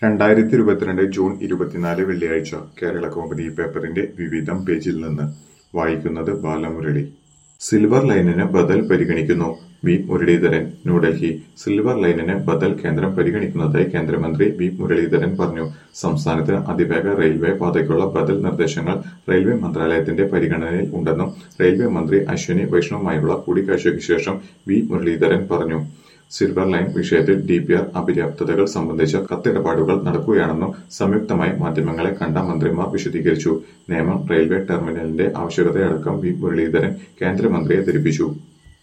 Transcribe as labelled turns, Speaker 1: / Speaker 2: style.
Speaker 1: രണ്ടായിരത്തി ഇരുപത്തിരണ്ട് ജൂൺ ഇരുപത്തിനാല് വെള്ളിയാഴ്ച കേരള കൗമുദി പേപ്പറിന്റെ വിവിധം പേജിൽ നിന്ന് വായിക്കുന്നത് ബാലമുരളി സിൽവർ ലൈനിന് ബദൽ പരിഗണിക്കുന്നു വി മുരളീധരൻ ന്യൂഡൽഹി സിൽവർ ലൈനിന് ബദൽ കേന്ദ്രം പരിഗണിക്കുന്നതായി കേന്ദ്രമന്ത്രി വി മുരളീധരൻ പറഞ്ഞു സംസ്ഥാനത്ത് അതിവേഗ റെയിൽവേ പാതയ്ക്കുള്ള ബദൽ നിർദ്ദേശങ്ങൾ റെയിൽവേ മന്ത്രാലയത്തിന്റെ പരിഗണനയിൽ ഉണ്ടെന്നും റെയിൽവേ മന്ത്രി അശ്വിനി വൈഷ്ണവുമായുള്ള കൂടിക്കാഴ്ചയ്ക്ക് ശേഷം വി മുരളീധരൻ പറഞ്ഞു സിൽവർ ലൈൻ വിഷയത്തിൽ ഡിപിആർ അപര്യാപ്തതകൾ സംബന്ധിച്ച കത്തിടപാടുകൾ നടക്കുകയാണെന്നും സംയുക്തമായി മാധ്യമങ്ങളെ കണ്ട മന്ത്രിമാർ വിശദീകരിച്ചു നേമം റെയിൽവേ ടെർമിനലിന്റെ ആവശ്യകതയടക്കം വി മുരളീധരൻ കേന്ദ്രമന്ത്രിയെ ധരിപ്പിച്ചു